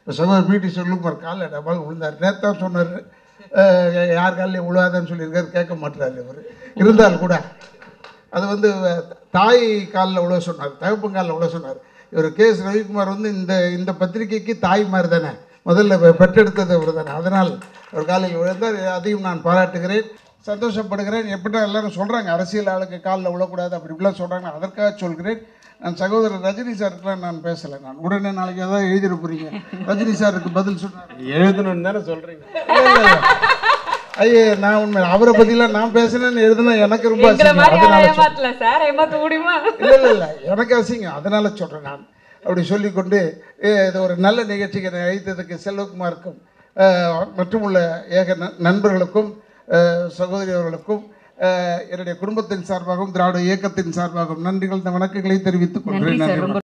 சகோதரர் பிடி செல்லுமார் காலில் டபால் விழுந்தார் நேத்தா சொன்னார் யார் காலையும் விழுவாதன்னு சொல்லியிருக்காரு கேட்க மாட்டுறாரு இவர் இருந்தால் கூட அது வந்து தாய் காலில் விழ சொன்னார் தகப்பன் காலில் விழ சொன்னார் இவர் கே எஸ் ரவிக்குமார் வந்து இந்த இந்த பத்திரிகைக்கு தாய் மாதிரி தானே முதல்ல பெ- பெற்றெடுத்தது அவர் தானே அதனால் அவர் காலில் விழுந்தார் அதையும் நான் பாராட்டுகிறேன் சந்தோஷப்படுகிறேன் எப்படின்னா எல்லாரும் சொல்கிறாங்க அரசியல் ஆளுக்கு காலில் விழக்கூடாது அப்படி இப்படிலாம் சொல்கிறாங்க அதற்காக சொல்கிறேன் நான் சகோதரர் ரஜினி சாருக்குலாம் நான் பேசலை நான் உடனே நாளைக்கு ஏதாவது எழுதிட போகிறீங்க ரஜினி சாருக்கு பதில் சொன்னார் எழுதணும்னு தானே சொல்றீங்க ஐயே நான் உண்மை அவரை பற்றிலாம் நான் பேசுனேன்னு எழுதுனா எனக்கு ரொம்ப எங்களை அசிங்கம். மாதிரி அதனால யாரும் ஏமாத்தல சார் ஏமாத்த முடியுமா இல்லை இல்லை இல்லை எனக்கு அசிங்கம் அதனால சொல்கிறேன் நான் அப்படி சொல்லிக்கொண்டு ஏ, இது ஒரு நல்ல நிகழ்ச்சிக்கு என்னை அழைத்ததுக்கு செல்வகுமாருக்கும் அஹ், மற்றும் உள்ள ஏக ந- நண்பர்களுக்கும் அஹ், சகோதரி அவர்களுக்கும் அஹ், என்னுடைய குடும்பத்தின் சார்பாகவும் திராவிட இயக்கத்தின் சார்பாகவும் நன்றிகள் வணக்கங்களை தெரிவித்துக் நன்றி கொள்கிறேன் சார் நன்றி ரொம்ப